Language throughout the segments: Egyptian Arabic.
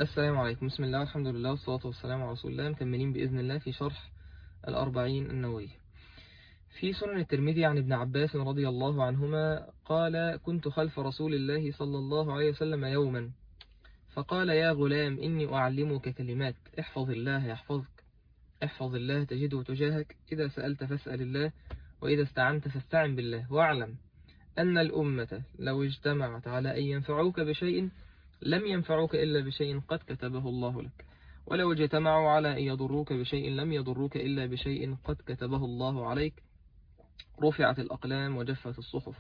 السلام عليكم بسم الله والحمد لله والصلاة والسلام على رسول الله مكملين بإذن الله في شرح الأربعين النووية في سنن الترمذي عن ابن عباس رضي الله عنهما قال كنت خلف رسول الله صلى الله عليه وسلم يوما فقال يا غلام إني أعلمك كلمات احفظ الله يحفظك احفظ الله تجده تجاهك إذا سألت فاسأل الله وإذا استعنت فاستعن بالله واعلم أن الأمة لو اجتمعت على أن ينفعوك بشيء لم ينفعوك إلا بشيء قد كتبه الله لك ولو اجتمعوا على أن يضروك بشيء لم يضروك إلا بشيء قد كتبه الله عليك رفعت الأقلام وجفت الصحف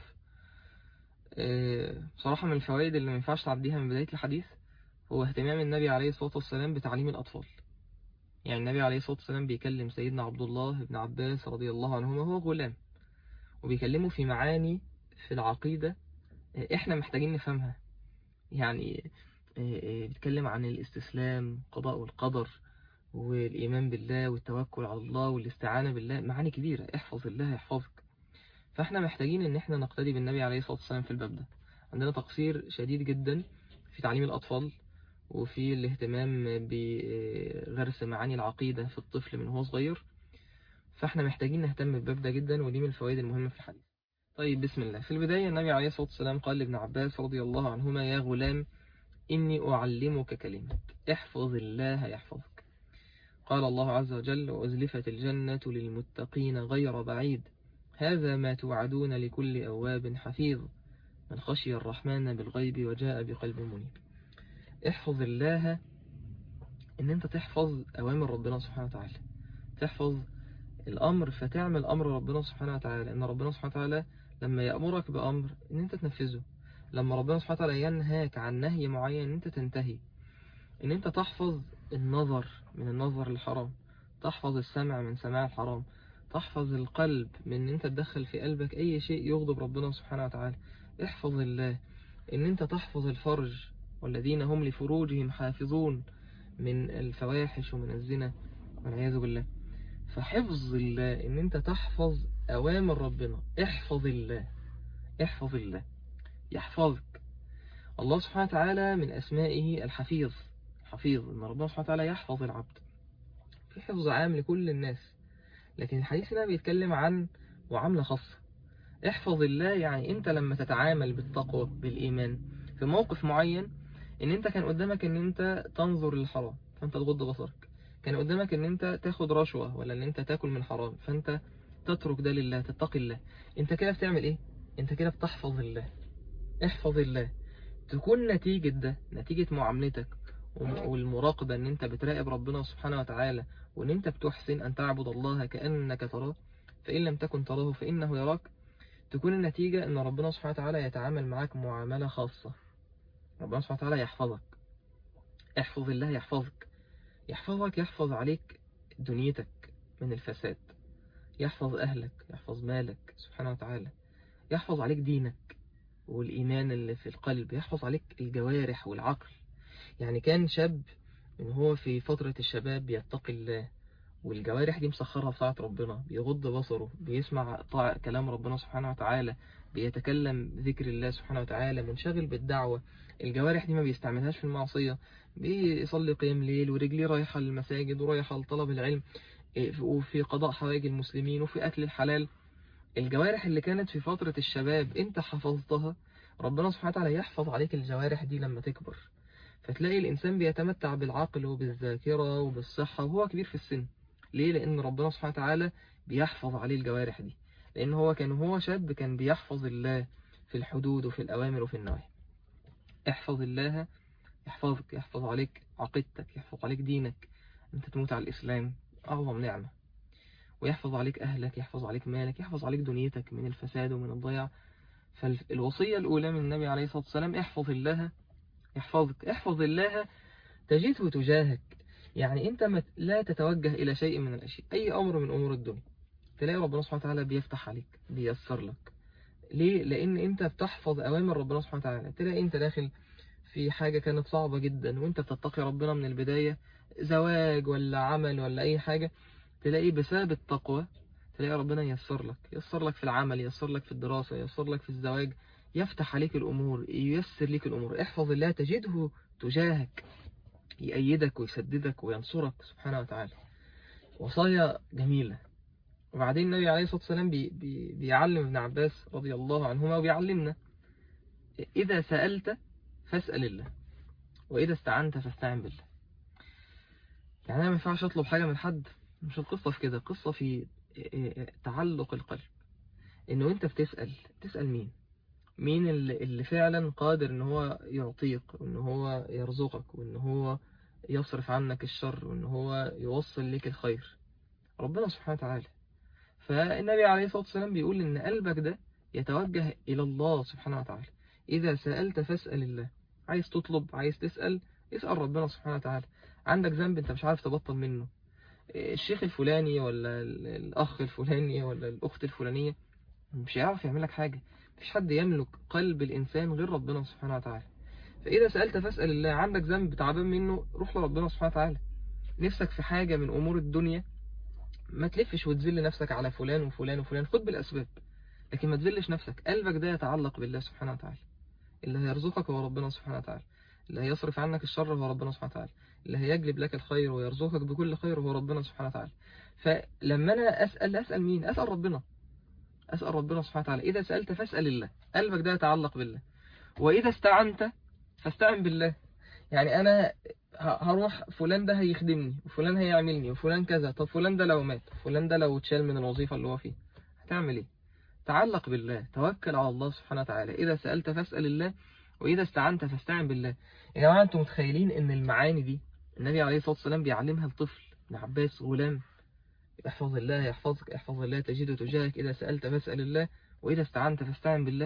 بصراحة من الفوائد اللي ما ينفعش تعديها من بداية الحديث هو اهتمام النبي عليه الصلاة والسلام بتعليم الأطفال يعني النبي عليه الصلاة والسلام بيكلم سيدنا عبد الله بن عباس رضي الله عنهما هو غلام وبيكلمه في معاني في العقيدة احنا محتاجين نفهمها يعني بيتكلم عن الاستسلام قضاء والقدر والإيمان بالله والتوكل على الله والاستعانة بالله معاني كبيرة احفظ الله يحفظك فاحنا محتاجين ان احنا نقتدي بالنبي عليه الصلاة والسلام في الباب ده عندنا تقصير شديد جدا في تعليم الأطفال وفي الاهتمام بغرس معاني العقيدة في الطفل من هو صغير فاحنا محتاجين نهتم بالباب ده جدا ودي من الفوائد المهمة في الحديث طيب بسم الله في البداية النبي عليه الصلاة والسلام قال لابن عباس رضي الله عنهما يا غلام إني أعلمك كلمة احفظ الله يحفظك قال الله عز وجل وأزلفت الجنة للمتقين غير بعيد هذا ما توعدون لكل أواب حفيظ من خشي الرحمن بالغيب وجاء بقلب منيب احفظ الله ان انت تحفظ اوامر ربنا سبحانه وتعالى تحفظ الامر فتعمل امر ربنا سبحانه وتعالى ان ربنا سبحانه وتعالى لما يأمرك بأمر ان انت تنفذه لما ربنا سبحانه وتعالى ينهاك عن نهي معين ان انت تنتهي ان انت تحفظ النظر من النظر الحرام تحفظ السمع من سماع الحرام تحفظ القلب من ان انت تدخل في قلبك اي شيء يغضب ربنا سبحانه وتعالى احفظ الله ان انت تحفظ الفرج والذين هم لفروجهم حافظون من الفواحش ومن الزنا والعياذ بالله فحفظ الله ان انت تحفظ اوامر ربنا احفظ الله احفظ الله يحفظك الله سبحانه وتعالى من اسمائه الحفيظ حفيظ ان ربنا سبحانه وتعالى يحفظ العبد في حفظ عام لكل الناس لكن الحديث هنا بيتكلم عن معاملة خاصة احفظ الله يعني انت لما تتعامل بالتقوى بالايمان في موقف معين ان انت كان قدامك ان انت تنظر للحرام فانت تغض بصرك كان قدامك ان انت تاخد رشوة ولا ان انت تاكل من حرام فانت تترك ده لله تتقي الله انت كده بتعمل ايه انت كده بتحفظ الله احفظ الله تكون نتيجة ده نتيجة معاملتك والمراقبة ان انت بتراقب ربنا سبحانه وتعالى وان انت بتحسن ان تعبد الله كأنك تراه فإن لم تكن تراه فإنه يراك تكون النتيجة ان ربنا سبحانه وتعالى يتعامل معاك معاملة خاصة ربنا سبحانه وتعالى يحفظك احفظ الله يحفظك يحفظك يحفظ عليك دنيتك من الفساد يحفظ أهلك يحفظ مالك سبحانه وتعالى يحفظ عليك دينك والإيمان اللي في القلب يحفظ عليك الجوارح والعقل يعني كان شاب من هو في فترة الشباب بيتقي الله والجوارح دي مسخرها في طاعة ربنا بيغض بصره بيسمع طاعة كلام ربنا سبحانه وتعالى بيتكلم ذكر الله سبحانه وتعالى منشغل بالدعوة الجوارح دي ما بيستعملهاش في المعصية بيصلي قيام ليل ورجليه رايحة للمساجد ورايحة لطلب العلم وفي قضاء حوائج المسلمين وفي أكل الحلال الجوارح اللي كانت في فترة الشباب انت حفظتها ربنا سبحانه وتعالى يحفظ عليك الجوارح دي لما تكبر فتلاقي الإنسان بيتمتع بالعقل وبالذاكرة وبالصحة وهو كبير في السن ليه؟ لأن ربنا سبحانه وتعالى بيحفظ عليه الجوارح دي لأن هو كان هو شاب كان بيحفظ الله في الحدود وفي الأوامر وفي النواهي احفظ الله يحفظك يحفظ عليك عقيدتك يحفظ عليك دينك انت تموت على الإسلام أعظم نعمة ويحفظ عليك أهلك يحفظ عليك مالك يحفظ عليك دنيتك من الفساد ومن الضياع فالوصية الأولى من النبي عليه الصلاة والسلام احفظ الله يحفظك احفظ الله تجده تجاهك يعني انت لا تتوجه إلى شيء من الأشياء أي أمر من أمور الدنيا تلاقي ربنا سبحانه وتعالى بيفتح عليك بيسر لك ليه؟ لأن انت بتحفظ أوامر ربنا سبحانه وتعالى تلاقي انت داخل في حاجة كانت صعبة جدا وانت بتتقي ربنا من البداية زواج ولا عمل ولا أي حاجة تلاقي بسبب التقوى تلاقي ربنا ييسر لك ييسر لك في العمل ييسر لك في الدراسة ييسر لك في الزواج يفتح عليك الأمور ييسر لك الأمور احفظ الله تجده تجاهك يأيدك ويسددك وينصرك سبحانه وتعالى وصايا جميلة وبعدين النبي عليه الصلاة والسلام بي بي بيعلم ابن عباس رضي الله عنهما وبيعلمنا إذا سألت فاسأل الله وإذا استعنت فاستعن بالله يعني أنا ما ينفعش أطلب حاجة من حد مش القصة في كده القصة في تعلق القلب إنه أنت بتسأل تسأل مين مين اللي, اللي فعلا قادر إن هو يعطيك وإن هو يرزقك وإن هو يصرف عنك الشر وإن هو يوصل لك الخير ربنا سبحانه وتعالى فالنبي عليه الصلاة والسلام بيقول إن قلبك ده يتوجه إلى الله سبحانه وتعالى إذا سألت فاسأل الله عايز تطلب عايز تسأل اسأل ربنا سبحانه وتعالى عندك ذنب انت مش عارف تبطل منه الشيخ الفلاني ولا الأخ الفلاني ولا الأخت الفلانية مش هيعرف يعمل لك حاجة مفيش حد يملك قلب الإنسان غير ربنا سبحانه وتعالى فإذا سألت فاسأل الله عندك ذنب تعبان منه روح لربنا سبحانه وتعالى نفسك في حاجة من أمور الدنيا ما تلفش وتذل نفسك على فلان وفلان وفلان خد بالأسباب لكن ما تذلش نفسك قلبك ده يتعلق بالله سبحانه وتعالى اللي هيرزقك هو ربنا سبحانه وتعالى اللي هيصرف عنك الشر هو ربنا سبحانه وتعالى اللي هيجلب لك الخير ويرزقك بكل خير هو ربنا سبحانه وتعالى فلما أنا أسأل أسأل مين أسأل ربنا أسأل ربنا سبحانه وتعالى إذا سألت فاسأل الله قلبك ده يتعلق بالله وإذا استعنت فاستعن بالله يعني أنا هروح فلان ده هيخدمني وفلان هيعملني وفلان كذا طب فلان ده لو مات فلان ده لو اتشال من الوظيفة اللي هو فيها هتعمل ايه تعلق بالله توكل على الله سبحانه وتعالى إذا سألت فاسأل الله وإذا استعنت فاستعن بالله يا جماعة أنتم متخيلين إن المعاني دي النبي عليه الصلاة والسلام بيعلمها لطفل ابن عباس غلام احفظ الله يحفظك احفظ الله تجده تجاهك إذا سألت فاسأل الله وإذا استعنت فاستعن بالله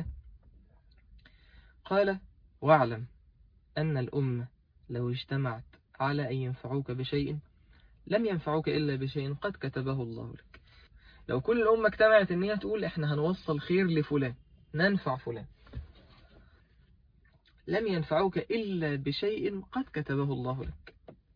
قال واعلم أن الأمة لو اجتمعت على أن ينفعوك بشيء لم ينفعوك إلا بشيء قد كتبه الله لك لو كل الأمة اجتمعت أن هي تقول إحنا هنوصل خير لفلان ننفع فلان لم ينفعوك إلا بشيء قد كتبه الله لك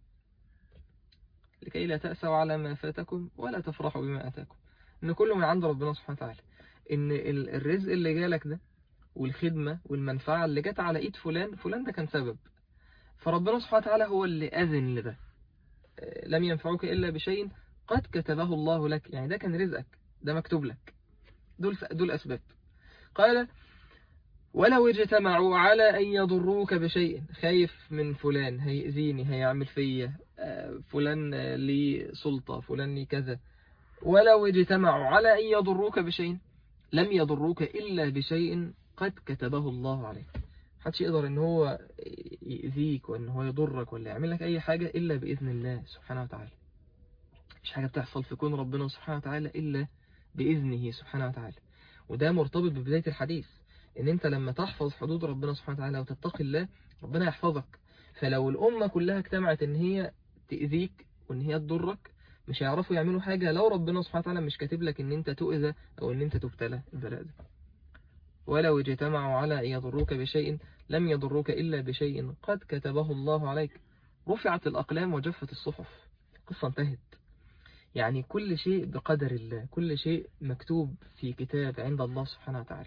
لكي لا تأسوا على ما فاتكم ولا تفرحوا بما أتاكم إن كله من عند ربنا سبحانه وتعالى إن الرزق اللي جالك ده والخدمة والمنفعة اللي جت على إيد فلان فلان ده كان سبب فربنا سبحانه وتعالى هو اللي أذن لده لم ينفعوك إلا بشيء قد كتبه الله لك يعني ده كان رزقك ده مكتوب لك دول دول أسباب قال ولو اجتمعوا على أن يضروك بشيء خايف من فلان هيأذيني هيعمل فيا فلان لي سلطة فلان لي كذا ولو اجتمعوا على أن يضروك بشيء لم يضروك إلا بشيء قد كتبه الله عليك محدش يقدر ان هو يأذيك وان هو يضرك ولا يعمل لك اي حاجة الا بإذن الله سبحانه وتعالى مش حاجة بتحصل في كون ربنا سبحانه وتعالى الا بإذنه سبحانه وتعالى وده مرتبط ببداية الحديث ان انت لما تحفظ حدود ربنا سبحانه وتعالى وتتقي الله ربنا يحفظك فلو الأمة كلها اجتمعت ان هي تأذيك وان هي تضرك مش هيعرفوا يعملوا حاجة لو ربنا سبحانه وتعالى مش كاتب لك ان انت تؤذى او ان انت تبتلى البلاء ده ولو اجتمعوا على أن يضروك بشيء لم يضروك إلا بشيء قد كتبه الله عليك رفعت الأقلام وجفت الصحف قصة انتهت يعني كل شيء بقدر الله كل شيء مكتوب في كتاب عند الله سبحانه وتعالى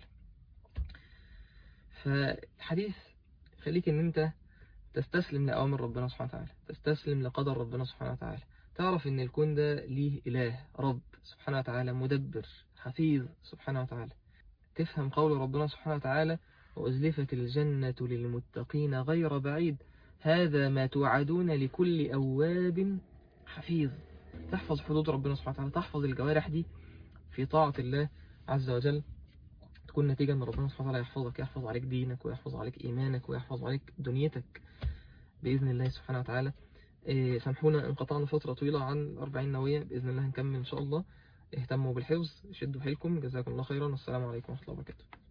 فالحديث خليك ان انت تستسلم لأوامر ربنا سبحانه وتعالى تستسلم لقدر ربنا سبحانه وتعالى تعرف ان الكون ده ليه إله رب سبحانه وتعالى مدبر حفيظ سبحانه وتعالى تفهم قول ربنا سبحانه وتعالى وأزلفت الجنة للمتقين غير بعيد هذا ما توعدون لكل أواب حفيظ تحفظ حدود ربنا سبحانه وتعالى تحفظ الجوارح دي في طاعة الله عز وجل تكون نتيجة أن ربنا سبحانه وتعالى يحفظك يحفظ عليك دينك ويحفظ عليك إيمانك ويحفظ عليك دنيتك بإذن الله سبحانه وتعالى إيه سامحونا انقطعنا فترة طويلة عن الأربعين نووية بإذن الله هنكمل إن شاء الله اهتموا بالحفظ شدوا حيلكم جزاكم الله خيرا والسلام عليكم ورحمة الله وبركاته